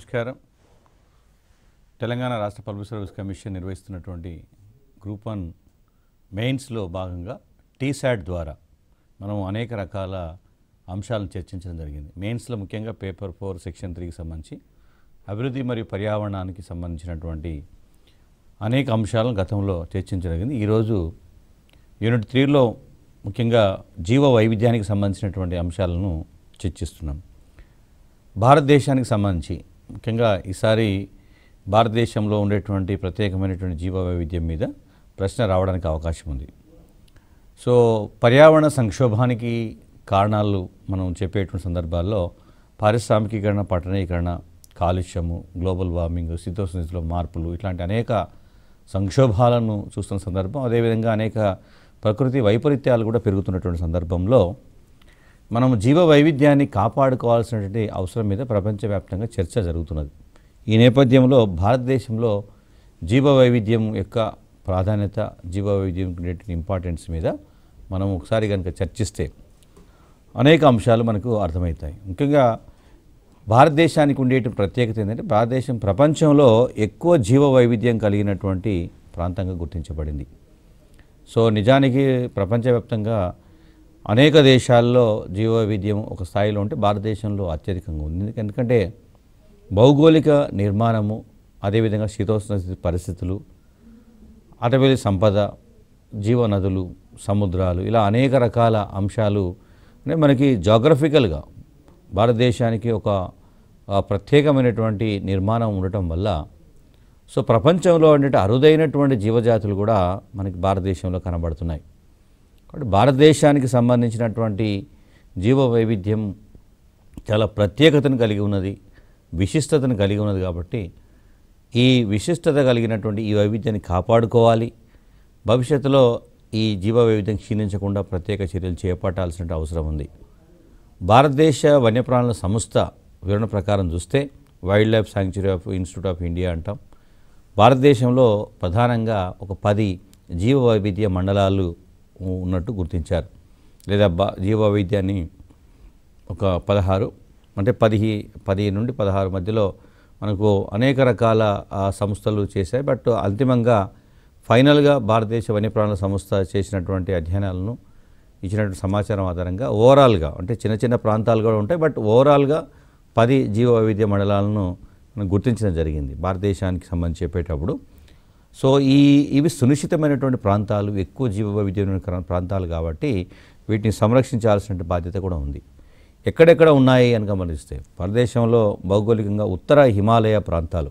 నమస్కారం తెలంగాణ రాష్ట్ర public service commission నిర్వహిస్తున్నటువంటి గ్రూప్ వన్ మెయిన్స్లో భాగంగా టీశాట్ ద్వారా మనం అనేక రకాల అంశాలను చర్చించడం జరిగింది మెయిన్స్లో ముఖ్యంగా పేపర్ ఫోర్ సెక్షన్ త్రీకి సంబంధించి అభివృద్ధి మరియు పర్యావరణానికి సంబంధించినటువంటి అనేక అంశాలను గతంలో చర్చించడం జరిగింది ఈరోజు యూనిట్ త్రీలో ముఖ్యంగా జీవ వైవిధ్యానికి సంబంధించినటువంటి అంశాలను చర్చిస్తున్నాం భారతదేశానికి సంబంధించి ముఖ్యంగా ఈసారి భారతదేశంలో ఉండేటువంటి ప్రత్యేకమైనటువంటి జీవ వైవిధ్యం మీద ప్రశ్న రావడానికి అవకాశం ఉంది సో పర్యావరణ సంక్షోభానికి కారణాలు మనం చెప్పేటువంటి సందర్భాల్లో పారిశ్రామికీకరణ పట్టణీకరణ కాలుష్యము గ్లోబల్ వార్మింగ్ శీతోష్ణస్థితిలో మార్పులు ఇట్లాంటి అనేక సంక్షోభాలను చూస్తున్న సందర్భం అదేవిధంగా అనేక ప్రకృతి వైపరీత్యాలు కూడా పెరుగుతున్నటువంటి సందర్భంలో మనం జీవ వైవిధ్యాన్ని కాపాడుకోవాల్సినటువంటి అవసరం మీద ప్రపంచవ్యాప్తంగా చర్చ జరుగుతున్నది ఈ నేపథ్యంలో భారతదేశంలో జీవ వైవిధ్యం యొక్క ప్రాధాన్యత జీవ వైవిధ్యం ఉండేటువంటి ఇంపార్టెన్స్ మీద మనం ఒకసారి కనుక చర్చిస్తే అనేక అంశాలు మనకు అర్థమవుతాయి ముఖ్యంగా భారతదేశానికి ఉండేటువంటి ప్రత్యేకత ఏంటంటే భారతదేశం ప్రపంచంలో ఎక్కువ జీవ వైవిధ్యం కలిగినటువంటి ప్రాంతంగా గుర్తించబడింది సో నిజానికి ప్రపంచవ్యాప్తంగా అనేక దేశాల్లో జీవ వైవిధ్యం ఒక స్థాయిలో ఉంటే భారతదేశంలో అత్యధికంగా ఉంది ఎందుకంటే భౌగోళిక నిర్మాణము అదేవిధంగా శీతోష్ణ పరిస్థితులు అటవీ సంపద జీవ నదులు సముద్రాలు ఇలా అనేక రకాల అంశాలు అంటే మనకి జాగ్రఫికల్గా భారతదేశానికి ఒక ఆ, ప్రత్యేకమైనటువంటి నిర్మాణం ఉండటం వల్ల సో ప్రపంచంలో ఉండే అరుదైనటువంటి జీవజాతులు కూడా మనకి భారతదేశంలో కనబడుతున్నాయి కాబట్టి భారతదేశానికి సంబంధించినటువంటి జీవ వైవిధ్యం చాలా ప్రత్యేకతను కలిగి ఉన్నది విశిష్టతను కలిగి ఉన్నది కాబట్టి ఈ విశిష్టత కలిగినటువంటి ఈ వైవిధ్యాన్ని కాపాడుకోవాలి భవిష్యత్తులో ఈ జీవ వైవిధ్యం క్షీణించకుండా ప్రత్యేక చర్యలు చేపట్టాల్సిన అవసరం ఉంది భారతదేశ వన్యప్రాణుల సంస్థ వివరణ ప్రకారం చూస్తే wildlife sanctuary of institute of India అంటాం భారతదేశంలో ప్రధానంగా ఒక పది జీవ వైవిధ్య మండలాలు ఉన్నట్టు గుర్తించారు లేదా బా జీవ వైవిధ్యాన్ని ఒక పదహారు అంటే పది పది నుండి పదహారు మధ్యలో మనకు అనేక రకాల ఆ, సంస్థలు చేశాయి బట్ అంతిమంగా ఫైనల్గా భారతదేశ వన్యప్రాణుల సంస్థ చేసినటువంటి అధ్యయనాలను ఇచ్చినటువంటి సమాచారం ఆధారంగా ఓవరాల్గా అంటే చిన్న చిన్న ప్రాంతాలు కూడా ఉంటాయి బట్ ఓవరాల్గా పది జీవ వైవిధ్య మండలాలను మనం గుర్తించడం జరిగింది భారతదేశానికి సంబంధించి చెప్పేటప్పుడు సో ఈ ఇవి సునిశ్చితమైనటువంటి ప్రాంతాలు ఎక్కువ జీవ వైవిధ్యం ఉన్న ప్రాంతాలు కాబట్టి వీటిని సంరక్షించాల్సిన బాధ్యత కూడా ఉంది ఎక్కడెక్కడ ఉన్నాయి అని గమనిస్తే భారతదేశంలో భౌగోళికంగా ఉత్తర హిమాలయ ప్రాంతాలు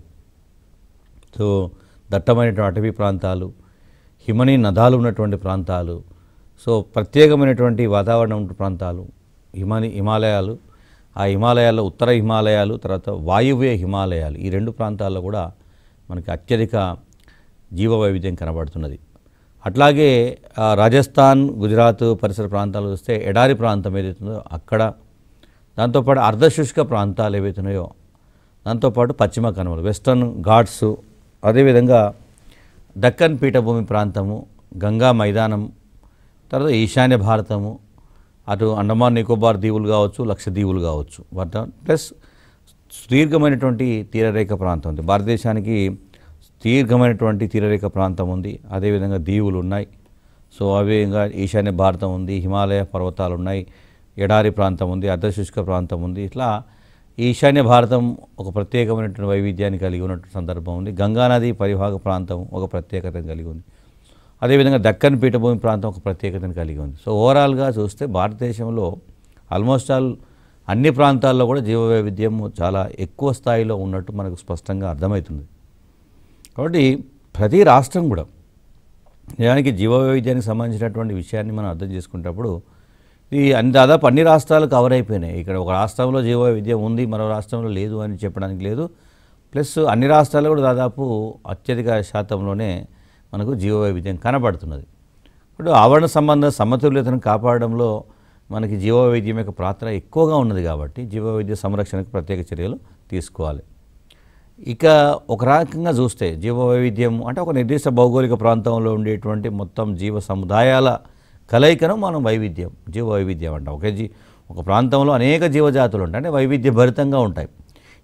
సో దట్టమైనటువంటి అటవీ ప్రాంతాలు హిమనీ నదాలు ఉన్నటువంటి ప్రాంతాలు సో ప్రత్యేకమైనటువంటి వాతావరణం ఉన్న ప్రాంతాలు హిమాని హిమాలయాలు ఆ హిమాలయాల్లో ఉత్తర హిమాలయాలు తర్వాత వాయువ్య హిమాలయాలు ఈ రెండు ప్రాంతాల్లో కూడా మనకి అత్యధిక జీవ వైవిధ్యం కనబడుతున్నది అట్లాగే ఆ, రాజస్థాన్ గుజరాత్ పరిసర ప్రాంతాలు చూస్తే ఎడారి ప్రాంతం ఏదైతుందో అక్కడ దాంతోపాటు అర్ధశుష్క ప్రాంతాలు ఏవైతున్నాయో దాంతోపాటు పశ్చిమ కనుమలు వెస్టర్న్ ఘాట్స్ అదేవిధంగా దక్కన్ పీఠభూమి ప్రాంతము గంగా మైదానం తర్వాత ఈశాన్య భారతము అటు అండమాన్ నికోబార్ దీవులు కావచ్చు లక్షద్వీపులు కావచ్చు వాటి ప్లస్ సుదీర్ఘమైనటువంటి తీరరేఖ ప్రాంతం ఉంది భారతదేశానికి దీర్ఘమైనటువంటి తీరరేఖ ప్రాంతం ఉంది అదేవిధంగా దీవులు ఉన్నాయి సో అవి ఇంకా ఈశాన్య భారతం ఉంది హిమాలయ పర్వతాలు ఉన్నాయి ఎడారి ప్రాంతం ఉంది అర్ధశుష్క ప్రాంతం ఉంది ఇట్లా ఈశాన్య భారతం ఒక ప్రత్యేకమైనటువంటి వైవిధ్యాన్ని కలిగి ఉన్నటువంటి సందర్భం ఉంది గంగానది పరివాహక ప్రాంతం ఒక ప్రత్యేకతను కలిగి ఉంది అదేవిధంగా దక్కన్ పీఠభూమి ప్రాంతం ఒక ప్రత్యేకతను కలిగి ఉంది సో ఓవరాల్గా చూస్తే భారతదేశంలో ఆల్మోస్ట్ ఆల్ అన్ని ప్రాంతాల్లో కూడా జీవ వైవిధ్యం చాలా ఎక్కువ స్థాయిలో ఉన్నట్టు మనకు స్పష్టంగా అర్థమవుతుంది కాబట్టి ప్రతి రాష్ట్రం కూడా నిజానికి జీవ వైవిధ్యానికి సంబంధించినటువంటి విషయాన్ని మనం అర్థం చేసుకునేటప్పుడు ఈ అన్ని దాదాపు అన్ని రాష్ట్రాలు కవర్ అయిపోయినాయి ఇక్కడ ఒక రాష్ట్రంలో జీవ వైవిధ్యం ఉంది మరో రాష్ట్రంలో లేదు అని చెప్పడానికి లేదు ప్లస్ అన్ని రాష్ట్రాల్లో కూడా దాదాపు అత్యధిక శాతంలోనే మనకు జీవ వైవిధ్యం కనబడుతున్నది ఇప్పుడు ఆవరణ సంబంధ సమతుల్యతను కాపాడడంలో మనకి జీవ వైవిధ్యం యొక్క పాత్ర ఎక్కువగా ఉన్నది కాబట్టి జీవ వైవిధ్య సంరక్షణకు ప్రత్యేక చర్యలు తీసుకోవాలి ఇక ఒక రకంగా చూస్తే జీవ వైవిధ్యం అంటే ఒక నిర్దిష్ట భౌగోళిక ప్రాంతంలో ఉండేటువంటి మొత్తం జీవ సముదాయాల కలయికను మనం వైవిధ్యం జీవ వైవిధ్యం అంటాం ఒకే జీ ఒక ప్రాంతంలో అనేక జీవజాతులు ఉంటాయి అంటే వైవిధ్యభరితంగా ఉంటాయి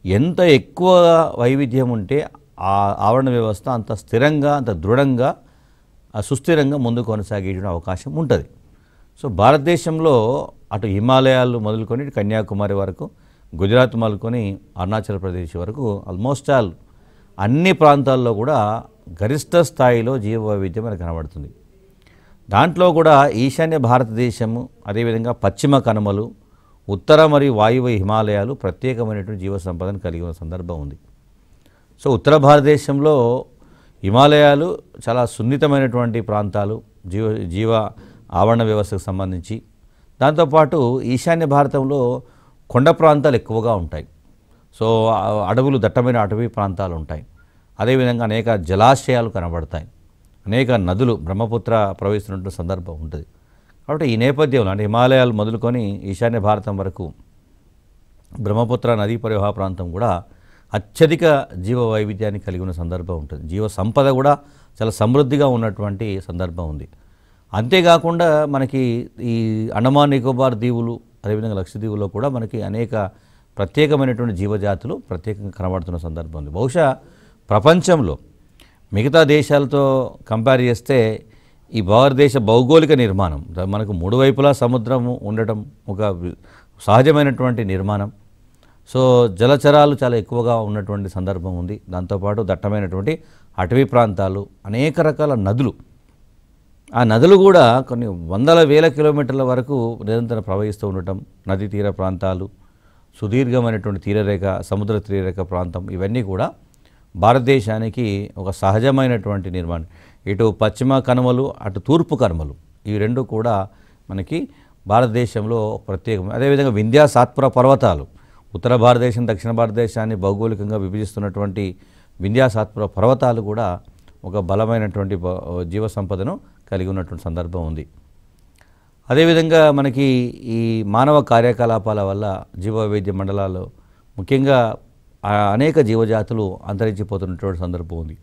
ఎంత ఎక్కువ వైవిధ్యం ఉంటే ఆ ఆవరణ వ్యవస్థ అంత స్థిరంగా అంత దృఢంగా ఆ సుస్థిరంగా ముందు కొనసాగే అవకాశం ఉంటుంది సో భారతదేశంలో అటు హిమాలయాలు మొదలుకొని ఇటు కన్యాకుమారి వరకు గుజరాత్ మొదలుకొని అరుణాచల్ ప్రదేశ్ వరకు ఆల్మోస్ట్ ఆల్ అన్ని ప్రాంతాల్లో కూడా గరిష్ట స్థాయిలో జీవ వైవిధ్యం మనకు కనబడుతుంది దాంట్లో కూడా ఈశాన్య భారతదేశము అదేవిధంగా పశ్చిమ కనుమలు ఉత్తర మరియు వాయువ్య హిమాలయాలు ప్రత్యేకమైనటువంటి జీవ సంపదను కలిగి ఉన్న సందర్భం ఉంది సో ఉత్తర భారతదేశంలో హిమాలయాలు చాలా సున్నితమైనటువంటి ప్రాంతాలు జీవ జీవ ఆవరణ వ్యవస్థకు సంబంధించి దాంతోపాటు ఈశాన్య భారతంలో కొండ ప్రాంతాలు ఎక్కువగా ఉంటాయి సో ఆ అడవులు దట్టమైన అటవీ ప్రాంతాలు ఉంటాయి అదేవిధంగా అనేక జలాశయాలు కనబడతాయి అనేక నదులు బ్రహ్మపుత్ర ప్రవహిస్తున్నటువంటి సందర్భం ఉంటుంది కాబట్టి ఈ నేపథ్యంలో అంటే హిమాలయాలు మొదలుకొని ఈశాన్య భారతం వరకు బ్రహ్మపుత్ర నదీ పరివాహ ప్రాంతం కూడా అత్యధిక జీవ వైవిధ్యాన్ని కలిగి ఉన్న సందర్భం ఉంటుంది జీవ సంపద కూడా చాలా సమృద్ధిగా ఉన్నటువంటి సందర్భం ఉంది అంతేకాకుండా మనకి ఈ అండమాన్ నికోబార్ దీవులు అదేవిధంగా లక్షద్వీపులో కూడా మనకి అనేక ప్రత్యేకమైనటువంటి జీవజాతులు ప్రత్యేకంగా కనబడుతున్న సందర్భం ఉంది బహుశా ప్రపంచంలో మిగతా దేశాలతో కంపేర్ చేస్తే ఈ భారతదేశ భౌగోళిక నిర్మాణం ద- మనకు మూడు వైపులా సముద్రము ఉండటం ఒక వి- సహజమైనటువంటి నిర్మాణం సో జలచరాలు చాలా ఎక్కువగా ఉన్నటువంటి సందర్భం ఉంది దాంతోపాటు దట్టమైనటువంటి అటవీ ప్రాంతాలు అనేక రకాల నదులు ఆ నదులు కూడా కొన్ని వందల వేల కిలోమీటర్ల వరకు నిరంతరం ప్రవహిస్తూ ఉండటం నదీ తీర ప్రాంతాలు సుదీర్ఘమైనటువంటి తీరరేఖ సముద్ర తీరరేఖ ప్రాంతం ఇవన్నీ కూడా భారతదేశానికి ఒక సహజమైనటువంటి నిర్మాణం ఇటు పశ్చిమ కనుమలు అటు తూర్పు కనుమలు ఈ రెండు కూడా మనకి భారతదేశంలో ప్రత్యేకం అదేవిధంగా వింధ్యా సాత్పుర పర్వతాలు ఉత్తర భారతదేశం దక్షిణ భారతదేశాన్ని భౌగోళికంగా విభజిస్తున్నటువంటి వింధ్యా సాత్పుర పర్వతాలు కూడా ఒక బలమైనటువంటి బ- జీవ సంపదను కలిగి ఉన్నటువంటి సందర్భం ఉంది అదేవిధంగా మనకి ఈ మానవ కార్యకలాపాల వల్ల జీవ వైద్య మండలాల్లో ముఖ్యంగా ఆ అనేక జీవజాతులు అంతరించిపోతున్నటువంటి సందర్భం ఉంది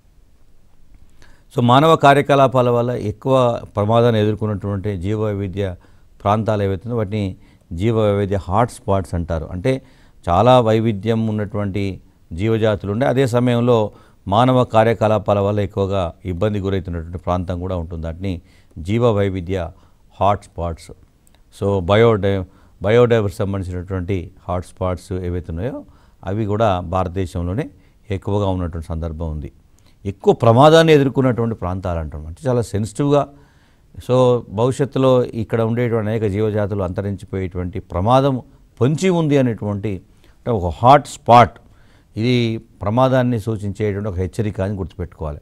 సో మానవ కార్యకలాపాల వల్ల ఎక్కువ ప్రమాదాన్ని ఎదుర్కొన్నటువంటి జీవ వైవిధ్య ప్రాంతాలు ఏవైతుందో వాటిని జీవ వైవిధ్య హాట్ స్పాట్స్ అంటారు అంటే చాలా వైవిధ్యం ఉన్నటువంటి జీవజాతులు ఉండే అదే సమయంలో మానవ కార్యకలాపాల వల్ల ఎక్కువగా ఇబ్బంది గురవుతున్నటువంటి ప్రాంతం కూడా ఉంటుంది వాటిని జీవ వైవిధ్య హాట్ స్పాట్స్ సో బయోడై బయోడైవర్స్ సంబంధించినటువంటి హాట్ స్పాట్స్ ఏవైతే ఉన్నాయో అవి కూడా భారతదేశంలోనే ఎక్కువగా ఉన్నటువంటి సందర్భం ఉంది ఎక్కువ ప్రమాదాన్ని ఎదుర్కొన్నటువంటి ప్రాంతాలు అంటాం అంటే చాలా సెన్సిటివ్గా సో భవిష్యత్తులో ఇక్కడ ఉండేటువంటి అనేక జీవజాతులు అంతరించిపోయేటువంటి ప్రమాదం పొంచి ఉంది అనేటువంటి అంటే ఒక హాట్ స్పాట్ ఇది ప్రమాదాన్ని సూచించేటువంటి ఒక హెచ్చరిక అని గుర్తుపెట్టుకోవాలి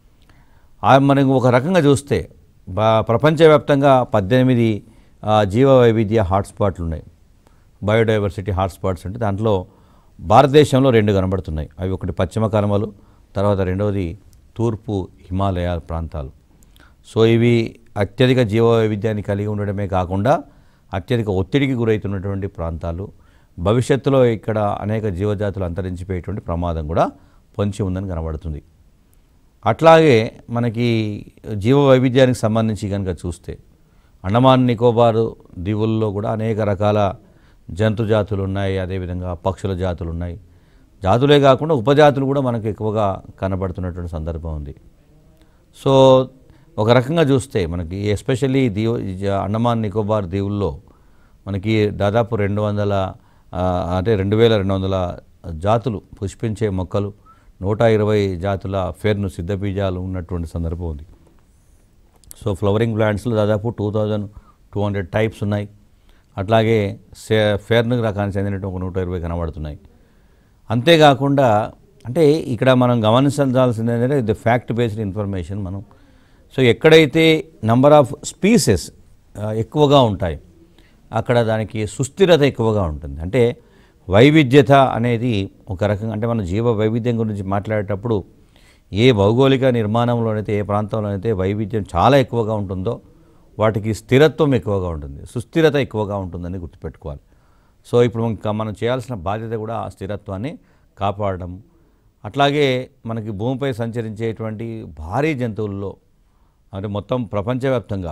ఆ మనం ఒక రకంగా చూస్తే బా- ప్రపంచవ్యాప్తంగా పద్దెనిమిది ఆ, జీవ వైవిధ్య హాట్స్పాట్లు ఉన్నాయి బయోడైవర్సిటీ హాట్స్పాట్స్ అంటే దాంట్లో భారతదేశంలో రెండు కనబడుతున్నాయి అవి ఒకటి పశ్చిమ కనుమలు తర్వాత రెండవది తూర్పు హిమాలయ ప్రాంతాలు సో ఇవి అత్యధిక జీవ వైవిధ్యాన్ని కలిగి ఉండడమే కాకుండా అత్యధిక ఒత్తిడికి గురవుతున్నటువంటి ప్రాంతాలు భవిష్యత్తులో ఇక్కడ అనేక జీవజాతులు అంతరించిపోయేటువంటి ప్రమాదం కూడా పొంచి ఉందని కనబడుతుంది అట్లాగే మనకి జీవ వైవిధ్యానికి సంబంధించి కనుక చూస్తే అండమాన్ నికోబార్ దీవుల్లో కూడా అనేక రకాల జంతు జాతులు ఉన్నాయి అదేవిధంగా పక్షుల జాతులు ఉన్నాయి జాతులే కాకుండా ఉపజాతులు కూడా మనకు ఎక్కువగా కనబడుతున్నటువంటి సందర్భం ఉంది సో ఒక రకంగా చూస్తే మనకి ఎస్పెషల్లీ దీవు ఈ జ- అండమాన్ నికోబార్ దీవుల్లో మనకి దాదాపు రెండు వందల ఆ, అంటే రెండు వేల రెండు వందల జాతులు పుష్పించే మొక్కలు నూట ఇరవై జాతుల ఫెర్ను సిద్ధబీజాలు ఉన్నటువంటి సందర్భం ఉంది సో ఫ్లవరింగ్ ప్లాంట్స్లో దాదాపు two thousand two hundred types ఉన్నాయి అట్లాగే సే ఫెర్న్ రకానికి చెందినట్టు ఒక నూట ఇరవై కనబడుతున్నాయి అంతేకాకుండా అంటే ఇక్కడ మనం గమనించాల్సింది ఏంటంటే ఇది ఫ్యాక్ట్ బేస్డ్ ఇన్ఫర్మేషన్ మనం సో ఎక్కడైతే నంబర్ ఆఫ్ స్పీసెస్ ఎక్కువగా ఉంటాయి అక్కడ దానికి సుస్థిరత ఎక్కువగా ఉంటుంది అంటే వైవిధ్యత అనేది ఒక రకంగా అంటే మన జీవ వైవిధ్యం గురించి మాట్లాడేటప్పుడు ఏ భౌగోళిక నిర్మాణంలోనైతే ఏ ప్రాంతంలోనైతే వైవిధ్యం చాలా ఎక్కువగా ఉంటుందో వాటికి స్థిరత్వం ఎక్కువగా ఉంటుంది సుస్థిరత ఎక్కువగా ఉంటుందని గుర్తుపెట్టుకోవాలి సో ఇప్పుడు ఇంకా మనం చేయాల్సిన బాధ్యత కూడా ఆ స్థిరత్వాన్ని కాపాడడం అట్లాగే మనకి భూమిపై సంచరించేటువంటి భారీ జంతువుల్లో అంటే మొత్తం ప్రపంచవ్యాప్తంగా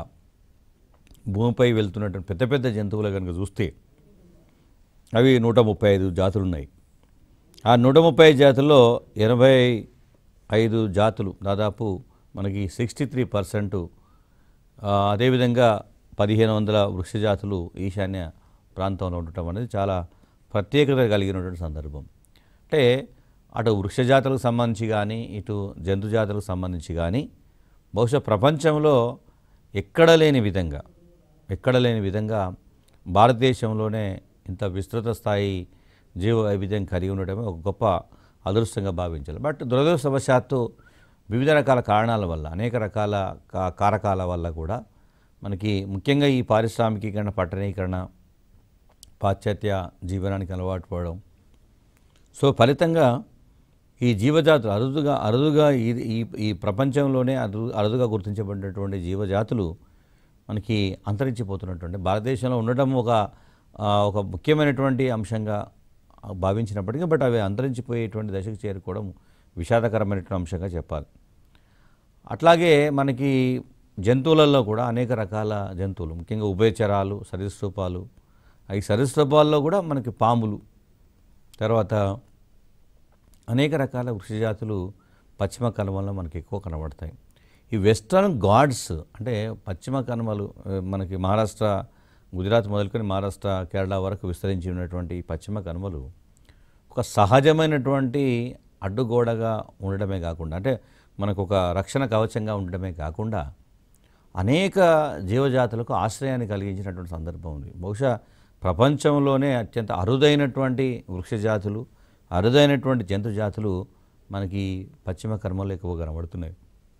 భూమిపై వెళ్తున్నటువంటి పెద్ద పెద్ద జంతువులు కనుక చూస్తే అవి నూట ముప్పై ఐదు జాతులు ఉన్నాయి ఆ నూట ముప్పై జాతుల్లో ఎనభై ఐదు జాతులు దాదాపు మనకి సిక్స్టీ త్రీ పర్సెంట్ అదేవిధంగా పదిహేను వందల వృక్ష జాతులు ఈశాన్య ప్రాంతంలో ఉండటం అనేది చాలా ప్రత్యేకత కలిగినటువంటి సందర్భం అంటే అటు వృక్ష జాతులకు సంబంధించి కానీ ఇటు జంతు జాతులకు సంబంధించి కానీ బహుశా ప్రపంచంలో ఎక్కడ లేని విధంగా ఎక్కడ లేని విధంగా భారతదేశంలోనే ఇంత విస్తృత స్థాయి జీవ వైవిధ్యం కలిగి ఉండటమే ఒక గొప్ప అదృష్టంగా భావించాలి బట్ దురదృష్టవశాత్తు వివిధ రకాల కారణాల వల్ల అనేక రకాల కా- కారకాల వల్ల కూడా మనకి ముఖ్యంగా ఈ పారిశ్రామికీకరణ పట్టణీకరణ పాశ్చాత్య జీవనానికి అలవాటు పడడం సో ఫలితంగా ఈ జీవజాతులు అరుదుగా అరుదుగా ఈ ఈ ఈ ప్రపంచంలోనే అరు అరుదుగా గుర్తించబడినటువంటి జీవజాతులు మనకి అంతరించిపోతున్నటువంటి భారతదేశంలో ఉండటం ఒక ఆ, ఒక ముఖ్యమైనటువంటి అంశంగా భావించినప్పటికీ బట్ అవి అంతరించిపోయేటువంటి దశకు చేరుకోవడం విషాదకరమైనటువంటి అంశంగా చెప్పాలి అట్లాగే మనకి జంతువులలో కూడా అనేక రకాల జంతువులు ముఖ్యంగా ఉభయచరాలు సరీసృపాలు ఈ సరీసృపాల్లో కూడా మనకి పాములు తర్వాత అనేక రకాల వృక్షజాతులు పశ్చిమ కనుమల్లో మనకి ఎక్కువ కనబడతాయి ఈ వెస్ట్రన్ గాడ్స్ అంటే పశ్చిమ కనుమలు ఆ, మనకి మహారాష్ట్ర గుజరాత్ మొదలుకొని మహారాష్ట్ర కేరళ వరకు విస్తరించి ఉన్నటువంటి ఈ పశ్చిమ కనుమలు ఒక సహజమైనటువంటి అడ్డుగోడగా ఉండడమే కాకుండా అంటే మనకు ఒక రక్షణ కవచంగా ఉండడమే కాకుండా అనేక జీవజాతులకు ఆశ్రయాన్ని కలిగించినటువంటి సందర్భం ఉంది బహుశా ప్రపంచంలోనే అత్యంత అరుదైనటువంటి వృక్షజాతులు అరుదైనటువంటి జంతు జాతులు మనకి పశ్చిమ కర్మలో ఎక్కువ కనబడుతున్నాయి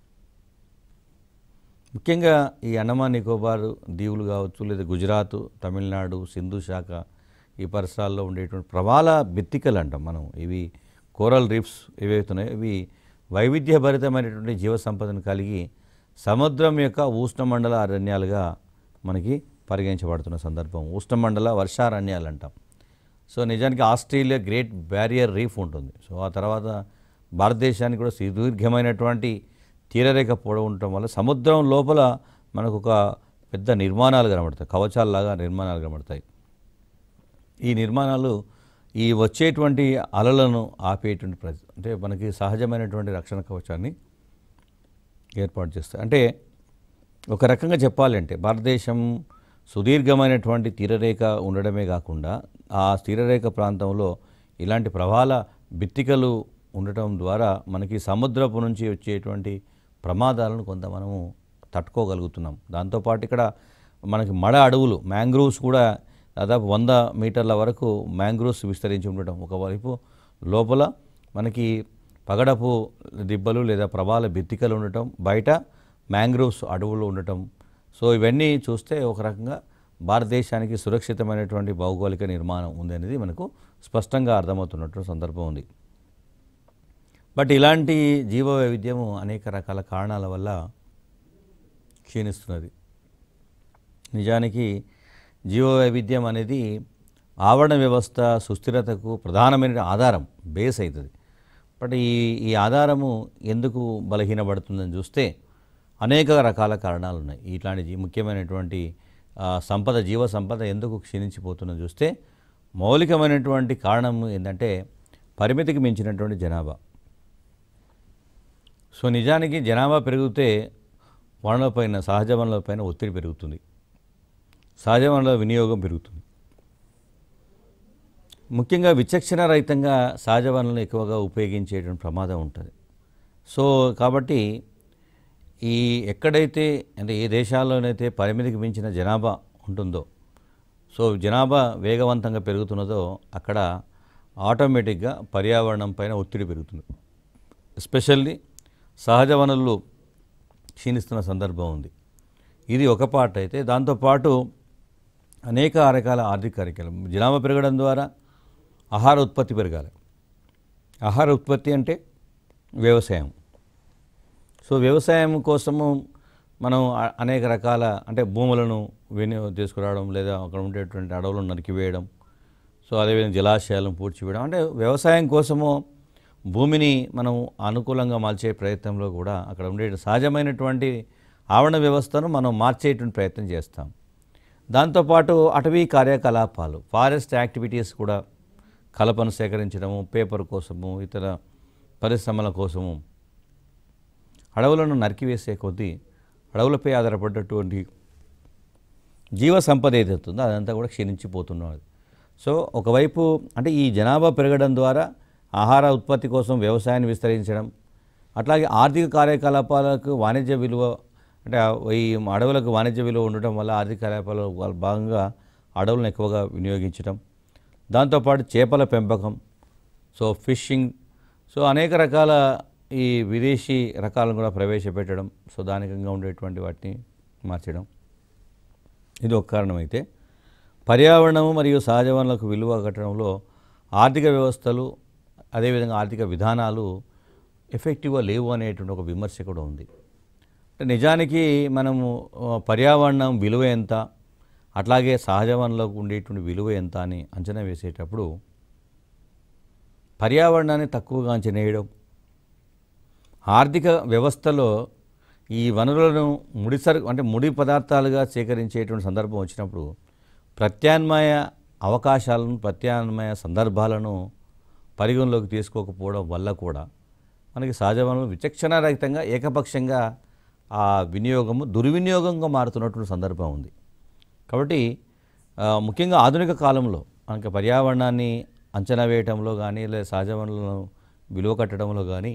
ముఖ్యంగా ఈ అండమాన్ నికోబార్ దీవులు కావచ్చు లేదా గుజరాత్ తమిళనాడు సింధు శాఖ ఈ పరిసరాల్లో ఉండేటువంటి ప్రవాల బిత్తికలు అంటాం మనం ఇవి కోరల్ రీఫ్స్ ఏవైతున్నాయో ఇవి వైవిధ్యభరితమైనటువంటి జీవ సంపదను కలిగి సముద్రం యొక్క ఉష్ణమండల అరణ్యాలుగా మనకి పరిగణించబడుతున్న సందర్భం ఉష్ణమండల వర్షారణ్యాలు అంటాం సో నిజానికి ఆస్ట్రేలియా గ్రేట్ బ్యారియర్ రీఫ్ ఉంటుంది సో ఆ తర్వాత భారతదేశానికి కూడా సుదీర్ఘమైనటువంటి తీరరేఖ పొడవు ఉండటం వల్ల సముద్రం లోపల మనకు ఒక పెద్ద నిర్మాణాలు కనబడతాయి కవచాలలాగా నిర్మాణాలు కనబడతాయి ఈ నిర్మాణాలు ఈ వచ్చేటువంటి అలలను ఆపేటువంటి ప్ర అంటే మనకి సహజమైనటువంటి రక్షణ కవచాన్ని ఏర్పాటు చేస్తాయి అంటే ఒక రకంగా చెప్పాలంటే భారతదేశం సుదీర్ఘమైనటువంటి తీరరేఖ ఉండడమే కాకుండా ఆ తీరరేఖ ప్రాంతంలో ఇలాంటి ప్రవాల బిత్తికలు ఉండటం ద్వారా మనకి సముద్రపు నుంచి వచ్చేటువంటి ప్రమాదాలను కొంత మనము తట్టుకోగలుగుతున్నాం దాంతోపాటు ఇక్కడ మనకి మడ అడవులు మ్యాంగ్రూవ్స్ కూడా దాదాపు వంద మీటర్ల వరకు మ్యాంగ్రూవ్స్ విస్తరించి ఉండటం ఒకవైపు లోపల మనకి పగడపు దిబ్బలు లేదా ప్రవాల బిత్తికలు ఉండటం బయట మ్యాంగ్రూవ్స్ అడవులు ఉండటం సో ఇవన్నీ చూస్తే ఒక రకంగా భారతదేశానికి సురక్షితమైనటువంటి భౌగోళిక నిర్మాణం ఉంది అనేది మనకు స్పష్టంగా అర్థమవుతున్నటువంటి సందర్భం ఉంది బట్ ఇలాంటి జీవ వైవిధ్యము అనేక రకాల కారణాల వల్ల క్షీణిస్తున్నది నిజానికి జీవ వైవిధ్యం అనేది ఆవరణ వ్యవస్థ సుస్థిరతకు ప్రధానమైన ఆధారం బేస్ అవుతుంది బట్ ఈ ఈ ఆధారము ఎందుకు బలహీనపడుతుందని చూస్తే అనేక రకాల కారణాలు ఉన్నాయి ఇట్లాంటి జీ- ముఖ్యమైనటువంటి ఆ, సంపద జీవ సంపద ఎందుకు క్షీణించిపోతుందని చూస్తే మౌలికమైనటువంటి కారణం ఏంటంటే పరిమితికి మించినటువంటి జనాభా సో నిజానికి జనాభా పెరిగితే వనరులపైన సహజ వనరులపైన ఒత్తిడి పెరుగుతుంది సహజ వనరుల వినియోగం పెరుగుతుంది ముఖ్యంగా విచక్షణ రహితంగా సహజ వనరులను ఎక్కువగా ఉపయోగించేటువంటి ప్రమాదం ఉంటుంది సో కాబట్టి ఈ ఎక్కడైతే అంటే ఏ దేశాల్లోనైతే పరిమితికి మించిన జనాభా ఉంటుందో సో జనాభా వేగవంతంగా పెరుగుతున్నదో అక్కడ ఆటోమేటిక్గా పర్యావరణం పైన ఒత్తిడి పెరుగుతుంది ఎస్పెషల్లీ సహజ వనరులు క్షీణిస్తున్న సందర్భం ఉంది ఇది ఒక పార్ట్ అయితే దాంతోపాటు అనేక రకాల ఆర్థిక కార్యక్రమం జనాభా పెరగడం ద్వారా ఆహార ఉత్పత్తి పెరగాలి ఆహార ఉత్పత్తి అంటే వ్యవసాయం సో వ్యవసాయం కోసము మనం అ- అనేక రకాల అంటే భూములను వినియోగం తీసుకురావడం లేదా అక్కడ ఉండేటువంటి అడవులను నరికివేయడం సో అదేవిధంగా జలాశయాలను పూడ్చివేయడం అంటే వ్యవసాయం కోసము భూమిని మనం అనుకూలంగా మార్చే ప్రయత్నంలో కూడా అక్కడ ఉండే సహజమైనటువంటి ఆవరణ వ్యవస్థను మనం మార్చేటువంటి ప్రయత్నం చేస్తాం దాంతోపాటు అటవీ కార్యకలాపాలు ఫారెస్ట్ యాక్టివిటీస్ కూడా కలపను సేకరించడము పేపర్ కోసము ఇతర పరిశ్రమల కోసము అడవులను నరికివేసే కొద్దీ అడవులపై ఆధారపడ్డటువంటి జీవ సంపద ఏదైతే ఉందో అదంతా కూడా క్షీణించిపోతున్నది సో ఒకవైపు అంటే ఈ జనాభా పెరగడం ద్వారా ఆహార ఉత్పత్తి కోసం వ్యవసాయాన్ని విస్తరించడం అట్లాగే ఆర్థిక కార్యకలాపాలకు వాణిజ్య విలువ అంటే ఆ ఈ అడవులకు వాణిజ్య విలువ ఉండటం వల్ల ఆర్థిక కార్యకలాపాల వాళ్ళ భాగంగా అడవులను ఎక్కువగా వినియోగించడం దాంతోపాటు చేపల పెంపకం సో ఫిషింగ్ సో అనేక రకాల ఈ విదేశీ రకాలను కూడా ప్రవేశపెట్టడం సో దానికంగా ఉండేటువంటి వాటిని మార్చడం ఇది ఒక కారణం అయితే పర్యావరణము మరియు సహజ వనరులకు విలువ కట్టడంలో ఆర్థిక వ్యవస్థలు అదేవిధంగా ఆర్థిక విధానాలు ఎఫెక్టివ్గా లేవు అనేటువంటి ఒక విమర్శ కూడా ఉంది అంటే నిజానికి మనము ఆ, పర్యావరణం విలువ ఎంత అట్లాగే సహజ వనరులకు ఉండేటువంటి విలువ ఎంత అని అంచనా వేసేటప్పుడు పర్యావరణాన్ని తక్కువగా అంచనా వేయడం ఆర్థిక వ్యవస్థలో ఈ వనరులను ముడిసరు అంటే ముడి పదార్థాలుగా సేకరించేటువంటి సందర్భం వచ్చినప్పుడు ప్రత్యామ్నాయ అవకాశాలను ప్రత్యామ్నాయ సందర్భాలను పరిగణలోకి తీసుకోకపోవడం వల్ల కూడా మనకి సహజ వనరులు విచక్షణారహితంగా ఏకపక్షంగా ఆ వినియోగము దుర్వినియోగంగా మారుతున్నటువంటి సందర్భం ఉంది కాబట్టి ఆ, ముఖ్యంగా ఆధునిక కాలంలో మనకి పర్యావరణాన్ని అంచనా వేయటంలో కానీ లేదా సహజ వనరులను విలువ కట్టడంలో కానీ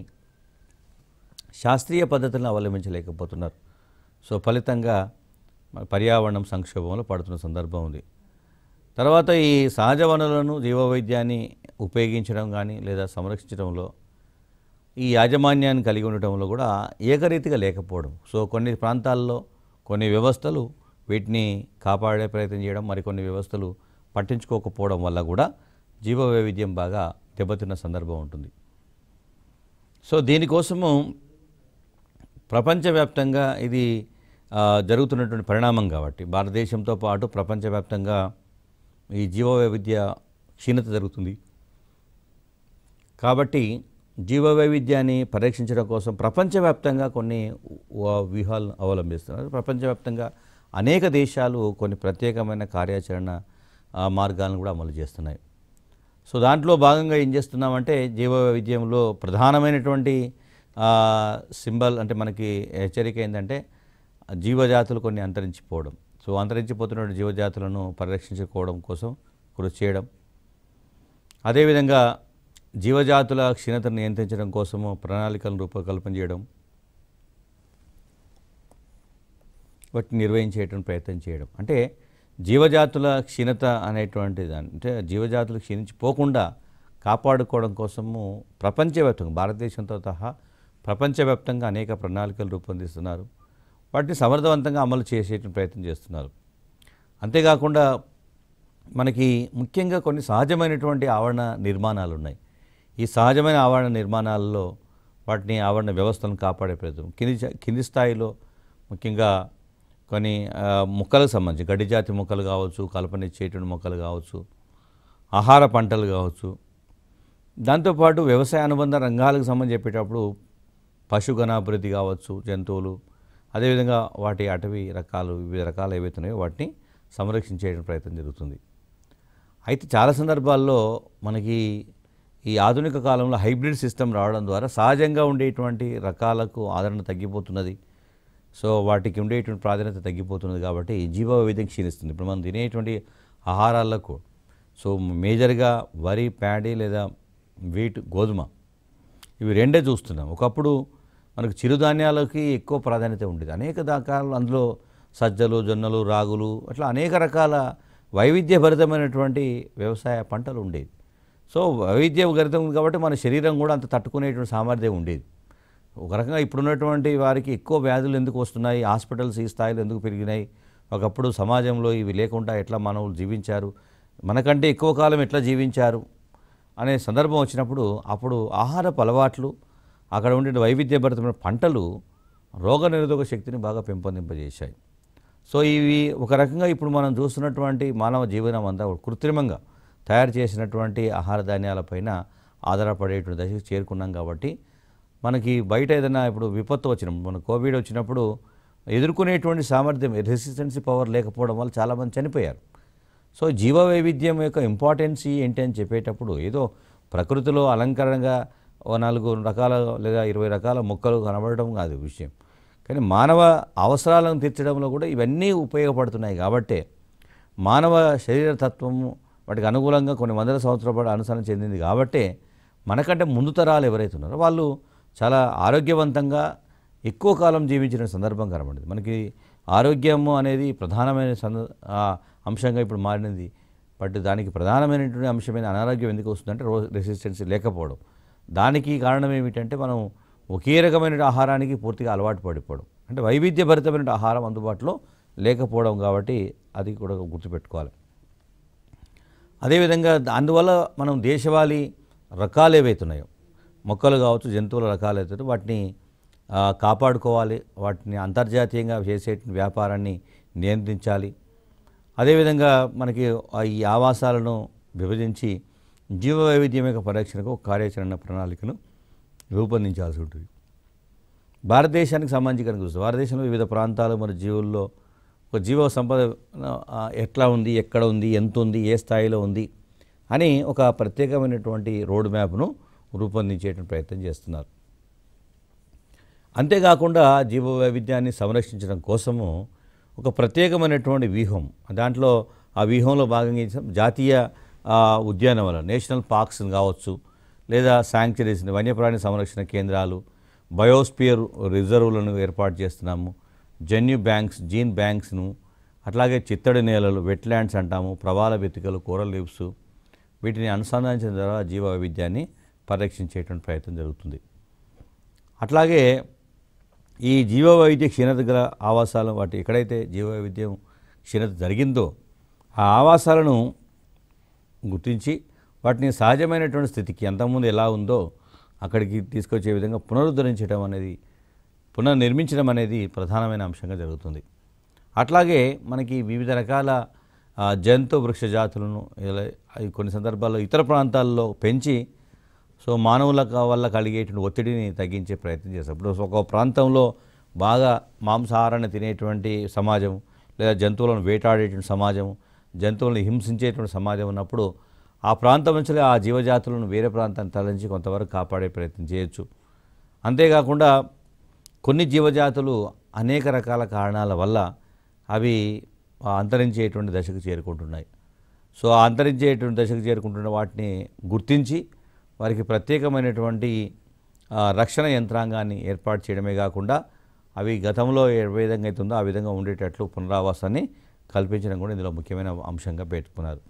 శాస్త్రీయ పద్ధతులను అవలంబించలేకపోతున్నారు సో ఫలితంగా మన పర్యావరణం సంక్షోభంలో పడుతున్న సందర్భం ఉంది తర్వాత ఈ సహజ వనరులను జీవవైద్యాన్ని ఉపయోగించడం కానీ లేదా సంరక్షించడంలో ఈ యాజమాన్యాన్ని కలిగి ఉండటంలో కూడా ఏకరీతిగా లేకపోవడం సో కొన్ని ప్రాంతాల్లో కొన్ని వ్యవస్థలు వీటిని కాపాడే ప్రయత్నం చేయడం మరికొన్ని వ్యవస్థలు పట్టించుకోకపోవడం వల్ల కూడా జీవ వైవిధ్యం బాగా దెబ్బతిన్న సందర్భం ఉంటుంది సో దీనికోసము ప్రపంచవ్యాప్తంగా ఇది ఆ, జరుగుతున్నటువంటి పరిణామం కాబట్టి భారతదేశంతో పాటు ప్రపంచవ్యాప్తంగా ఈ జీవ వైవిధ్య క్షీణత జరుగుతుంది కాబట్టి జీవ వైవిధ్యాన్ని పరీక్షించడం కోసం ప్రపంచవ్యాప్తంగా కొన్ని వ- వ్యూహాలను అవలంబిస్తున్నారు ప్రపంచవ్యాప్తంగా అనేక దేశాలు కొన్ని ప్రత్యేకమైన కార్యాచరణ ఆ, మార్గాలను కూడా అమలు చేస్తున్నాయి సో దాంట్లో భాగంగా ఏం చేస్తున్నామంటే జీవ వైవిధ్యంలో ప్రధానమైనటువంటి సింబల్ అంటే మనకి హెచ్చరిక ఏంటంటే జీవజాతులు కొన్ని అంతరించిపోవడం సో అంతరించిపోతున్న జీవజాతులను పరిరక్షించుకోవడం కోసం కృషి చేయడం అదేవిధంగా జీవజాతుల క్షీణతను నియంత్రించడం కోసము ప్రణాళికలను రూపకల్పన చేయడం వాటిని నిర్వహించేటువంటి ప్రయత్నం చేయడం అంటే జీవజాతుల క్షీణత అనేటువంటి దాన్ని అంటే జీవజాతులు క్షీణించిపోకుండా కాపాడుకోవడం కోసము ప్రపంచవ్యాప్తంగా భారతదేశంతో సహా ప్రపంచవ్యాప్తంగా అనేక ప్రణాళికలు రూపొందిస్తున్నారు వాటిని సమర్థవంతంగా అమలు చేసేటువంటి ప్రయత్నం చేస్తున్నారు అంతేకాకుండా మనకి ముఖ్యంగా కొన్ని సహజమైనటువంటి ఆవరణ నిర్మాణాలు ఉన్నాయి ఈ సహజమైన ఆవరణ నిర్మాణాలలో వాటిని ఆవరణ వ్యవస్థలను కాపాడే ప్రయత్నం కింది జా- కింది స్థాయిలో ముఖ్యంగా కొన్ని ఆ, మొక్కలకు సంబంధించి గడ్డి జాతి మొక్కలు కావచ్చు కల్పనిచ్చేటువంటి మొక్కలు కావచ్చు ఆహార పంటలు కావచ్చు దాంతోపాటు వ్యవసాయ అనుబంధ రంగాలకు సంబంధించి చెప్పేటప్పుడు పశుగణాభివృద్ధి కావచ్చు జంతువులు అదేవిధంగా వాటి అటవీ రకాలు వివిధ రకాలు ఏవైతే ఉన్నాయో వాటిని సంరక్షించే ప్రయత్నం జరుగుతుంది అయితే చాలా సందర్భాల్లో మనకి ఈ ఆధునిక కాలంలో హైబ్రిడ్ సిస్టమ్ రావడం ద్వారా సహజంగా ఉండేటువంటి రకాలకు ఆదరణ తగ్గిపోతున్నది సో వాటికి ఉండేటువంటి ప్రాధాన్యత తగ్గిపోతున్నది కాబట్టి జీవ వైవిధ్యం క్షీణిస్తుంది ఇప్పుడు మనం తినేటువంటి ఆహారాలకు సో మేజర్గా వరి ప్యాడీ లేదా వీట్ గోధుమ ఇవి రెండే చూస్తున్నాం ఒకప్పుడు మనకు చిరుధాన్యాలకి ఎక్కువ ప్రాధాన్యత ఉండేది అనేక రకాలు అందులో సజ్జలు జొన్నలు రాగులు అట్లా అనేక రకాల వైవిధ్యభరితమైనటువంటి వ్యవసాయ పంటలు ఉండేవి సో వైవిధ్యభరితం ఉంది కాబట్టి మన శరీరం కూడా అంత తట్టుకునేటువంటి సామర్థ్యం ఉండేది ఒక రకంగా ఇప్పుడున్నటువంటి వారికి ఎక్కువ వ్యాధులు ఎందుకు వస్తున్నాయి హాస్పిటల్స్ ఈ స్థాయిలో ఎందుకు పెరిగినాయి ఒకప్పుడు సమాజంలో ఇవి లేకుండా ఎట్లా మానవులు జీవించారు మనకంటే ఎక్కువ కాలం ఎట్లా జీవించారు అనే సందర్భం వచ్చినప్పుడు అప్పుడు ఆహారపు అలవాట్లు అక్కడ ఉండే వైవిధ్యభరితమైన పంటలు రోగనిరోధక శక్తిని బాగా పెంపొందింపజేశాయి సో ఇవి ఒక రకంగా ఇప్పుడు మనం చూస్తున్నటువంటి మానవ జీవనం అంతా కూడా కృత్రిమంగా తయారు చేసినటువంటి ఆహార ధాన్యాలపైన ఆధారపడేటువంటి దశకు చేరుకున్నాం కాబట్టి మనకి బయట ఏదైనా ఇప్పుడు విపత్తు వచ్చినప్పుడు మన కోవిడ్ వచ్చినప్పుడు ఎదుర్కొనేటువంటి సామర్థ్యం రెసిస్టెన్సీ పవర్ లేకపోవడం వల్ల చాలామంది చనిపోయారు సో జీవ వైవిధ్యం యొక్క ఇంపార్టెన్స్ ఏంటి అని చెప్పేటప్పుడు ఏదో ప్రకృతిలో అలంకరణగా ఓ నాలుగు రకాల లేదా ఇరవై రకాల మొక్కలు కనబడటం కాదు విషయం కానీ మానవ అవసరాలను తీర్చడంలో కూడా ఇవన్నీ ఉపయోగపడుతున్నాయి కాబట్టే మానవ శరీర తత్వము వాటికి అనుకూలంగా కొన్ని వందల సంవత్సరాల పాటు అనుసరణ చెందింది కాబట్టే మనకంటే ముందు తరాలు ఎవరైతే ఉన్నారో వాళ్ళు చాలా ఆరోగ్యవంతంగా ఎక్కువ కాలం జీవించిన సందర్భం కనబడింది మనకి ఆరోగ్యము అనేది ప్రధానమైన సంద ఆ అంశంగా ఇప్పుడు మారినది బట్ దానికి ప్రధానమైనటువంటి అంశమైన అనారోగ్యం ఎందుకు వస్తుందంటే రోజు రెసిస్టెన్స్ లేకపోవడం దానికి కారణం ఏమిటంటే మనం ఒకే రకమైన ఆహారానికి పూర్తిగా అలవాటు పడిపోవడం అంటే వైవిధ్యభరితమైన ఆహారం అందుబాటులో లేకపోవడం కాబట్టి అది కూడా గుర్తుపెట్టుకోవాలి అదేవిధంగా అందువల్ల మనం దేశవాళీ రకాలు ఏవైతున్నాయో మొక్కలు కావచ్చు జంతువుల రకాలు అయితే వాటిని ఆ, కాపాడుకోవాలి వాటిని అంతర్జాతీయంగా చేసే వ్యాపారాన్ని నియంత్రించాలి అదేవిధంగా మనకి ఆ ఈ ఆవాసాలను విభజించి జీవ వైవిధ్యం యొక్క పరిరక్షణకు ఒక కార్యాచరణ ప్రణాళికను రూపొందించాల్సి ఉంటుంది భారతదేశానికి సంబంధించి కనుక చూస్తే భారతదేశంలో వివిధ ప్రాంతాలు మన జీవుల్లో ఒక జీవ సంపద ఆ, ఎట్లా ఉంది ఎక్కడ ఉంది ఎంత ఉంది ఏ స్థాయిలో ఉంది అని ఒక ప్రత్యేకమైనటువంటి రోడ్ మ్యాప్ను రూపొందించేటువంటి ప్రయత్నం చేస్తున్నారు అంతేకాకుండా జీవ వైవిధ్యాన్ని సంరక్షించడం కోసము ఒక ప్రత్యేకమైనటువంటి వ్యూహం దాంట్లో ఆ వ్యూహంలో భాగంగా ఏం చేసాం? జాతీయ ఆ, ఉద్యానవనాలు నేషనల్ పార్క్స్ కావచ్చు లేదా శాంక్చరీస్ వన్యప్రాణి సంరక్షణ కేంద్రాలు బయోస్పియర్ రిజర్వులను ఏర్పాటు చేస్తున్నాము జన్యు బ్యాంక్స్ జీన్ బ్యాంక్స్ను అట్లాగే చిత్తడి నేలలు వెట్లాండ్స్ అంటాము ప్రవాల వెతికలు కోరల్ లీవ్స్ వీటిని అనుసంధానించిన ద్వారా జీవ వైవిధ్యాన్ని పరిరక్షించేటువంటి ప్రయత్నం జరుగుతుంది అట్లాగే ఈ జీవ వైవిధ్య క్షీణత గల ఆవాసాలు వాటి ఎక్కడైతే జీవ వైవిధ్యం క్షీణత జరిగిందో ఆ ఆవాసాలను గుర్తించి వాటిని సహజమైనటువంటి స్థితికి అంతకుముందు ఎలా ఉందో అక్కడికి తీసుకొచ్చే విధంగా పునరుద్ధరించడం అనేది పునర్నిర్మించడం అనేది ప్రధానమైన అంశంగా జరుగుతుంది అట్లాగే మనకి వివిధ రకాల ఆ, జంతు వృక్ష జాతులను ఇలా అవి కొన్ని సందర్భాల్లో ఇతర ప్రాంతాల్లో పెంచి సో మానవుల క- వల్ల కలిగేటువంటి ఒత్తిడిని తగ్గించే ప్రయత్నం చేస్తాం ఇప్పుడు ఒక ప్రాంతంలో బాగా మాంసాహారాన్ని తినేటువంటి సమాజం లేదా జంతువులను వేటాడేటువంటి సమాజం జంతువులను హింసించేటువంటి సమాజం ఉన్నప్పుడు ఆ ప్రాంతం నుంచి ఆ జీవజాతులను వేరే ప్రాంతాన్ని తరలించి కొంతవరకు కాపాడే ప్రయత్నం చేయొచ్చు అంతేకాకుండా కొన్ని జీవజాతులు అనేక రకాల కారణాల వల్ల అవి ఆ అంతరించేటువంటి దశకు చేరుకుంటున్నాయి సో ఆ అంతరించేటువంటి దశకు చేరుకుంటున్న వాటిని గుర్తించి వారికి ప్రత్యేకమైనటువంటి ఆ, రక్షణ యంత్రాంగాన్ని ఏర్పాటు చేయడమే కాకుండా అవి గతంలో ఏ విధంగా అయితే ఉందో ఆ విధంగా ఉండేటట్లు పునరావాసాన్ని కల్పించడం కూడా ఇందులో ముఖ్యమైన అంశంగా పెట్టుకున్నారు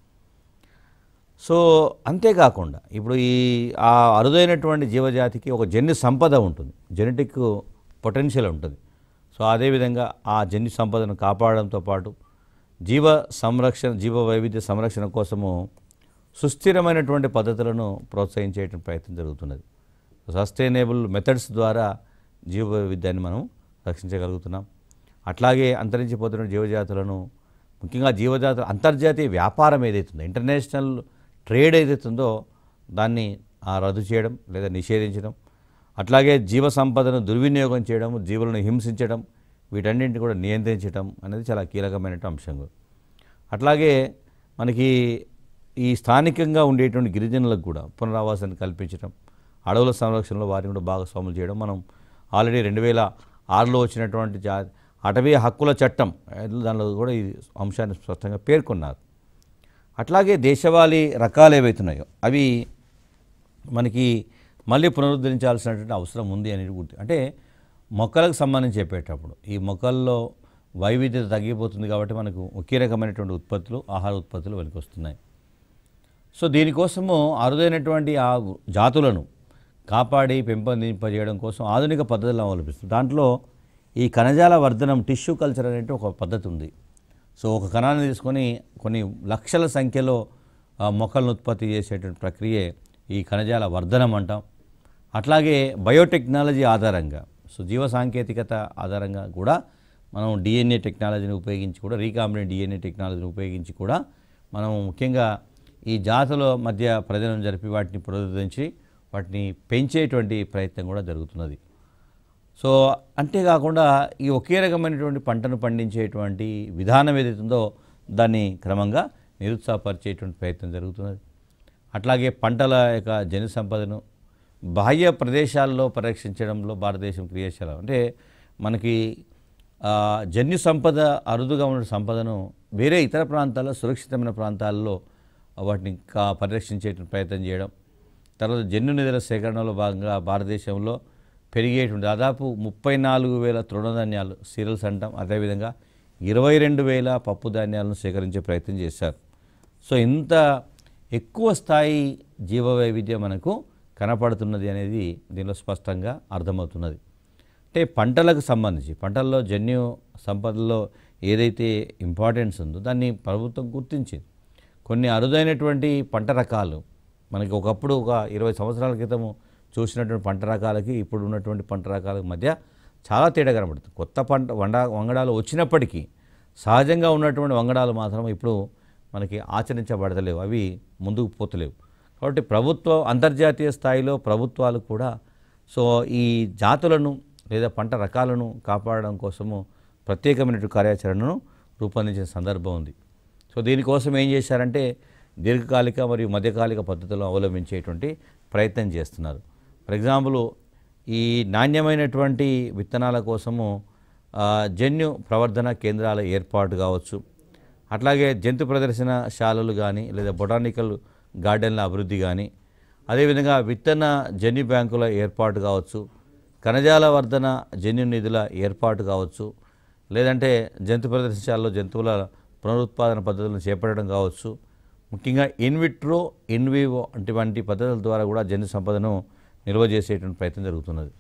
సో అంతేకాకుండా ఇప్పుడు ఈ ఆ అరుదైనటువంటి జీవజాతికి ఒక జన్యు సంపద ఉంటుంది జెనెటిక్ పొటెన్షియల్ ఉంటుంది సో అదేవిధంగా ఆ జన్యు సంపదను కాపాడడంతో పాటు జీవ సంరక్షణ జీవ వైవిధ్య సంరక్షణ కోసము సుస్థిరమైనటువంటి పద్ధతులను ప్రోత్సహించేటువంటి ప్రయత్నం జరుగుతున్నది సస్టైనబుల్ మెథడ్స్ ద్వారా జీవ వైవిధ్యాన్ని మనం రక్షించగలుగుతున్నాం అట్లాగే అంతరించిపోతున్న జీవజాతులను ముఖ్యంగా జీవజాతుల అంతర్జాతీయ వ్యాపారం ఏదైతుందో ఇంటర్నేషనల్ ట్రేడ్ ఏదైతుందో దాన్ని ఆ, రద్దు చేయడం లేదా నిషేధించడం అట్లాగే జీవ సంపదను దుర్వినియోగం చేయడం జీవులను హింసించడం వీటన్నింటిని కూడా నియంత్రించడం అనేది చాలా కీలకమైన అంశం అట్లాగే మనకి ఈ స్థానికంగా ఉండేటువంటి గిరిజనులకు కూడా పునరావాసాన్ని కల్పించడం అడవుల సంరక్షణలో వారిని కూడా భాగస్వాములు చేయడం మనం ఆల్రెడీ రెండు వేల ఆరులో వచ్చినటువంటి జా అటవీ హక్కుల చట్టం దానిలో కూడా ఈ అంశాన్ని స్పష్టంగా పేర్కొన్నారు అట్లాగే దేశవాళీ రకాలు ఏవైతున్నాయో అవి మనకి మళ్ళీ పునరుద్ధరించాల్సినటువంటి అవసరం ఉంది అనేది గుర్తు అంటే మొక్కలకు సంబంధించి చెప్పేటప్పుడు ఈ మొక్కల్లో వైవిధ్యత తగ్గిపోతుంది కాబట్టి మనకు ఒకే రకమైనటువంటి ఉత్పత్తులు ఆహార ఉత్పత్తులు వెనక్కి వస్తున్నాయి సో దీనికోసము అరుదైనటువంటి ఆ జాతులను కాపాడి పెంపొందింపజేయడం కోసం ఆధునిక పద్ధతులను అవలంబిస్తుంది దాంట్లో ఈ కణజాల వర్ధనం టిష్యూ కల్చర్ అనేటి ఒక పద్ధతి ఉంది సో ఒక కణాన్ని తీసుకొని కొన్ని లక్షల సంఖ్యలో ఆ, మొక్కలను ఉత్పత్తి చేసేటువంటి ప్రక్రియే ఈ కణజాల వర్ధనం అంటాం అట్లాగే బయోటెక్నాలజీ ఆధారంగా సో జీవ సాంకేతికత ఆధారంగా కూడా మనం డిఎన్ఏ టెక్నాలజీని ఉపయోగించి కూడా రీకాంబినెంట్ డిఎన్ఏ టెక్నాలజీని ఉపయోగించి కూడా మనం ముఖ్యంగా ఈ జాతుల మధ్య ప్రజలను జరిపి వాటిని పునరుద్ధరించి వాటిని పెంచేటువంటి ప్రయత్నం కూడా జరుగుతున్నది సో అంతేకాకుండా ఈ ఒకే రకమైనటువంటి పంటను పండించేటువంటి విధానం ఏదైతుందో దాన్ని క్రమంగా నిరుత్సాహపరిచేటువంటి ప్రయత్నం జరుగుతున్నది అట్లాగే పంటల యొక్క జన్యు సంపదను బాహ్య ప్రదేశాల్లో పరిరక్షించడంలో భారతదేశం క్రియాశీలం అంటే మనకి ఆ, జన్యు సంపద అరుదుగా ఉన్న సంపదను వేరే ఇతర ప్రాంతాల్లో సురక్షితమైన ప్రాంతాల్లో వాటిని కా పరిరక్షించేటువంటి ప్రయత్నం చేయడం తర్వాత జన్యు నిధుల సేకరణలో భాగంగా భారతదేశంలో పెరిగేటువంటి దాదాపు ముప్పై నాలుగు వేల తృణధాన్యాలు సీరియల్స్ అంటాం అదేవిధంగా ఇరవై రెండు వేల పప్పు ధాన్యాలను సేకరించే ప్రయత్నం చేశారు సో ఇంత ఎక్కువ స్థాయి జీవ వైవిధ్యం మనకు కనపడుతున్నది అనేది దీనిలో స్పష్టంగా అర్థమవుతున్నది అంటే పంటలకు సంబంధించి పంటల్లో జన్యు సంపదలో ఏదైతే ఇంపార్టెన్స్ ఉందో దాన్ని ప్రభుత్వం గుర్తించింది కొన్ని అరుదైనటువంటి పంట రకాలు మనకి ఒకప్పుడు ఒక ఇరవై సంవత్సరాల క్రితము చూసినటువంటి పంట రకాలకి ఇప్పుడు ఉన్నటువంటి పంట రకాల మధ్య చాలా తేడా కనబడుతుంది కొత్త పంట వండ వంగడాలు వచ్చినప్పటికీ సహజంగా ఉన్నటువంటి వంగడాలు మాత్రం ఇప్పుడు మనకి ఆచరించబడతలేవు అవి ముందుకు పోతలేవు కాబట్టి ప్రభుత్వం అంతర్జాతీయ స్థాయిలో ప్రభుత్వాలు కూడా సో ఈ జాతులను లేదా పంట రకాలను కాపాడడం కోసము ప్రత్యేకమైనటువంటి కార్యాచరణను రూపొందించిన సందర్భం ఉంది సో దీనికోసం ఏం చేశారంటే దీర్ఘకాలిక మరియు మధ్యకాలిక పద్ధతులను అవలంబించేటువంటి ప్రయత్నం చేస్తున్నారు ఫర్ ఎగ్జాంపుల్ ఈ నాణ్యమైనటువంటి విత్తనాల కోసము ఆ, జన్యు ప్రవర్ధన కేంద్రాల ఏర్పాటు కావచ్చు అట్లాగే జంతు ప్రదర్శనశాలలు కానీ లేదా బొటానికల్ గార్డెన్ల అభివృద్ధి కానీ అదేవిధంగా విత్తన జన్యు బ్యాంకుల ఏర్పాటు కావచ్చు కణజాల వర్ధన జన్యు నిధుల ఏర్పాటు కావచ్చు లేదంటే జంతు ప్రదర్శనశాలలో జంతువుల పునరుత్పాదన పద్ధతులను చేపట్టడం కావచ్చు ముఖ్యంగా ఇన్విట్రో ఇన్వివో అటువంటి పద్ధతుల ద్వారా కూడా జన్యు సంపదను నిల్వ చేసేటువంటి ప్రయత్నం జరుగుతున్నది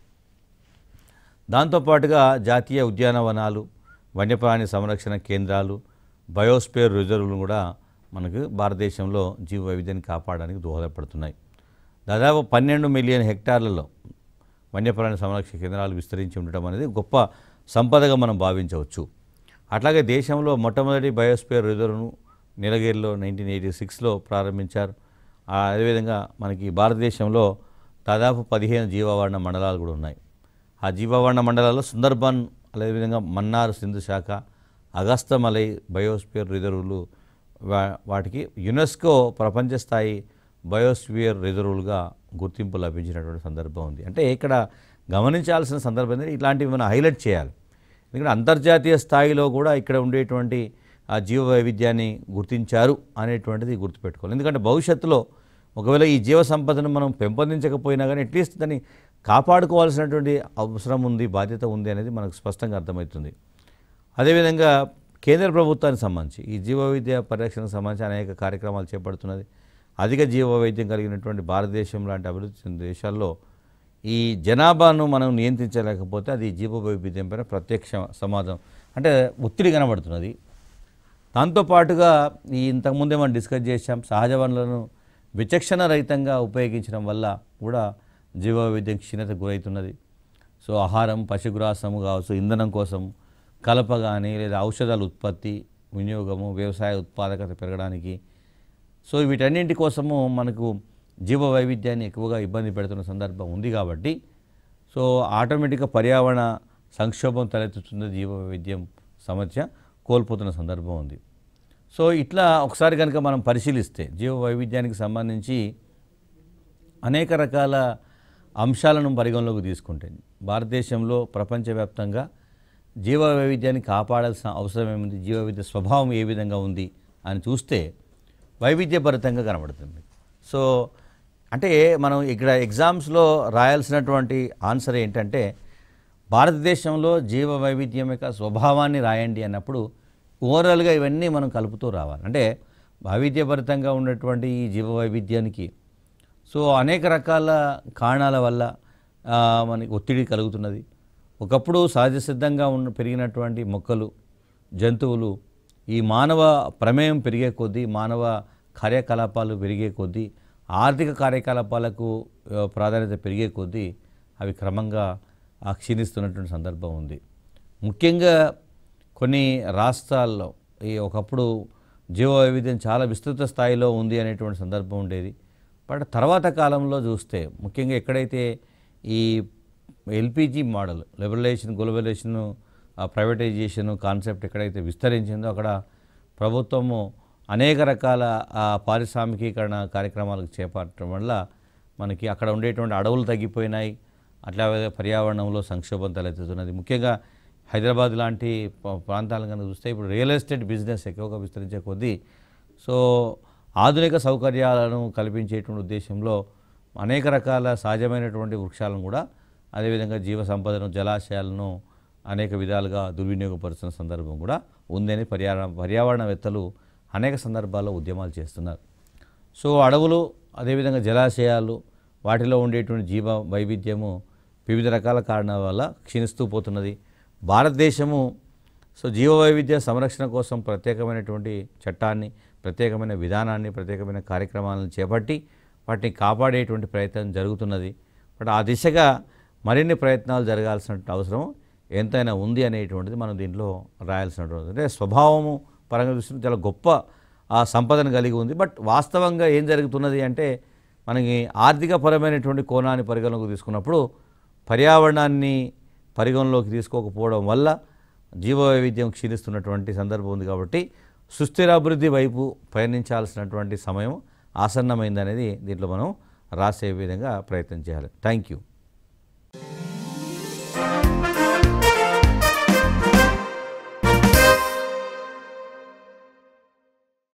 దాంతోపాటుగా జాతీయ ఉద్యానవనాలు వన్యప్రాణి సంరక్షణ కేంద్రాలు బయోస్పేర్ రిజర్వులు కూడా మనకు భారతదేశంలో జీవ వైవిధ్యాన్ని కాపాడడానికి దోహదపడుతున్నాయి దాదాపు పన్నెండు మిలియన్ హెక్టార్లలో వన్యప్రాణి సంరక్షణ కేంద్రాలు విస్తరించి ఉండటం అనేది గొప్ప సంపదగా మనం భావించవచ్చు అట్లాగే దేశంలో మొట్టమొదటి బయోస్పేర్ రిజర్వ్ను నీలగిరిలో నైన్టీన్ ఎయిటీ సిక్స్లో ప్రారంభించారు ఆ అదేవిధంగా మనకి భారతదేశంలో దాదాపు పదిహేను జీవవర్ణ మండలాలు కూడా ఉన్నాయి ఆ జీవవర్ణ మండలాల్లో సుందర్బన్ అదేవిధంగా మన్నార్ సింధు శాఖ అగస్తమలై బయోస్పియర్ రిజర్వులు వా- వాటికి యునెస్కో ప్రపంచ స్థాయి బయోస్పియర్ రిజర్వులుగా గుర్తింపు లభించినటువంటి సందర్భం ఉంది అంటే ఇక్కడ గమనించాల్సిన సందర్భం ఏంటంటే ఇట్లాంటివి మనం హైలైట్ చేయాలి ఎందుకంటే అంతర్జాతీయ స్థాయిలో కూడా ఇక్కడ ఉండేటువంటి ఆ జీవ వైవిధ్యాన్ని గుర్తించారు అనేటువంటిది గుర్తుపెట్టుకోవాలి ఎందుకంటే భవిష్యత్తులో ఒకవేళ ఈ జీవ సంపదను మనం పెంపొందించకపోయినా కానీ అట్లీస్ట్ దాన్ని కాపాడుకోవాల్సినటువంటి అవసరం ఉంది బాధ్యత ఉంది అనేది మనకు స్పష్టంగా అర్థమవుతుంది అదేవిధంగా కేంద్ర ప్రభుత్వానికి సంబంధించి ఈ జీవ వైవిధ్య పరిరక్షణకు సంబంధించి అనేక కార్యక్రమాలు చేపడుతున్నది అధిక జీవ వైవిధ్యం కలిగినటువంటి భారతదేశం లాంటి అభివృద్ధి చెందిన దేశాల్లో ఈ జనాభాను మనం నియంత్రించలేకపోతే అది జీవ వైవిధ్యం పైన ప్రత్యక్ష సమాజం అంటే ఒత్తిడి కనబడుతున్నది దాంతోపాటుగా ఈ ఇంతకుముందే మనం డిస్కస్ చేశాం సహజ వనరులను విచక్షణ రహితంగా ఉపయోగించడం వల్ల కూడా జీవ వైవిధ్యం క్షీణత గురవుతున్నది సో ఆహారం పశుగ్రాసము కావచ్చు ఇంధనం కోసం కలప కానీ లేదా ఔషధాల ఉత్పత్తి వినియోగము వ్యవసాయ ఉత్పాదకత పెరగడానికి సో వీటన్నింటి కోసము మనకు జీవ వైవిధ్యాన్ని ఎక్కువగా ఇబ్బంది పెడుతున్న సందర్భం ఉంది కాబట్టి సో ఆటోమేటిక్గా పర్యావరణ సంక్షోభం తలెత్తుతున్న జీవ వైవిధ్యం సమస్య కోల్పోతున్న సందర్భం ఉంది సో ఇట్లా ఒకసారి కనుక మనం పరిశీలిస్తే జీవ వైవిధ్యానికి సంబంధించి అనేక రకాల అంశాలను పరిగణలోకి తీసుకుంటే భారతదేశంలో ప్రపంచవ్యాప్తంగా జీవ వైవిధ్యాన్ని కాపాడాల్సిన అవసరం ఏముంది జీవ వైవిధ్య స్వభావం ఏ విధంగా ఉంది అని చూస్తే వైవిధ్యభరితంగా కనబడుతుంది సో అంటే మనం ఇక్కడ ఎగ్జామ్స్లో రాయాల్సినటువంటి ఆన్సర్ ఏంటంటే భారతదేశంలో జీవ వైవిధ్యం యొక్క స్వభావాన్ని రాయండి అన్నప్పుడు ఓవరాల్గా ఇవన్నీ మనం కలుపుతూ రావాలి అంటే వైవిధ్యభరితంగా ఉన్నటువంటి ఈ జీవ వైవిధ్యానికి సో అనేక రకాల కారణాల వల్ల ఆ, మనకి ఒత్తిడి కలుగుతున్నది ఒకప్పుడు సహజ సిద్ధంగా ఉన్న పెరిగినటువంటి మొక్కలు జంతువులు ఈ మానవ ప్రమేయం పెరిగే కొద్దీ మానవ కార్యకలాపాలు పెరిగే కొద్దీ ఆర్థిక కార్యకలాపాలకు ఆ, ప్రాధాన్యత పెరిగే కొద్దీ అవి క్రమంగా ఆ, క్షీణిస్తున్నటువంటి సందర్భం ఉంది ముఖ్యంగా కొన్ని రాష్ట్రాల్లో ఈ ఒకప్పుడు జీవ వైవిధ్యం చాలా విస్తృత స్థాయిలో ఉంది అనేటువంటి సందర్భం ఉండేది బట్ తర్వాత కాలంలో చూస్తే ముఖ్యంగా ఎక్కడైతే ఈ LPG model liberalisation globalisation privatisation concept ఎక్కడైతే విస్తరించిందో అక్కడ ప్రభుత్వము అనేక రకాల ఆ, పారిశ్రామికీకరణ కార్యక్రమాలకు చేపట్టడం వల్ల మనకి అక్కడ ఉండేటువంటి అడవులు తగ్గిపోయినాయి అట్లాగే పర్యావరణంలో సంక్షోభం తలెత్తుతున్నది ముఖ్యంగా హైదరాబాద్ లాంటి ప- ప్రాంతాలను కనుక చూస్తే ఇప్పుడు రియల్ ఎస్టేట్ బిజినెస్ ఎక్కువగా విస్తరించే కొద్దీ సో ఆధునిక సౌకర్యాలను కల్పించేటువంటి ఉద్దేశంలో అనేక రకాల సహజమైనటువంటి వృక్షాలను కూడా అదేవిధంగా జీవ సంపదను జలాశయాలను అనేక విధాలుగా దుర్వినియోగపరుస్తున్న సందర్భం కూడా ఉందని పర్యావరణ పర్యావరణవేత్తలు అనేక సందర్భాల్లో ఉద్యమాలు చేస్తున్నారు సో అడవులు అదేవిధంగా జలాశయాలు వాటిలో ఉండేటువంటి జీవ వైవిధ్యము వివిధ రకాల కారణాల వల్ల క్షీణిస్తూ పోతున్నది భారతదేశము సో జీవ వైవిధ్య సంరక్షణ కోసం ప్రత్యేకమైనటువంటి చట్టాన్ని ప్రత్యేకమైన విధానాన్ని ప్రత్యేకమైన కార్యక్రమాలను చేపట్టి వాటిని కాపాడేటువంటి ప్రయత్నం జరుగుతున్నది బట్ ఆ దిశగా మరిన్ని ప్రయత్నాలు జరగాల్సిన అవసరం ఎంతైనా ఉంది అనేటువంటిది మనం దీంట్లో రాయాల్సినటువంటి అంటే స్వభావము పరంగా చూస్తే చాలా గొప్ప ఆ సంపదను కలిగి ఉంది బట్ వాస్తవంగా ఏం జరుగుతున్నది అంటే మనకి ఆర్థిక పరమైనటువంటి కోణాన్ని పరిగణలోకి తీసుకున్నప్పుడు పర్యావరణాన్ని పరిగణలోకి తీసుకోకపోవడం వల్ల జీవ వైవిధ్యం క్షీణిస్తున్నటువంటి సందర్భం ఉంది కాబట్టి సుస్థిర అభివృద్ధి వైపు పయనించాల్సినటువంటి సమయం ఆసన్నమైందనేది దీంట్లో మనం రాసే విధంగా ప్రయత్నం చేయాలి థ్యాంక్ యూ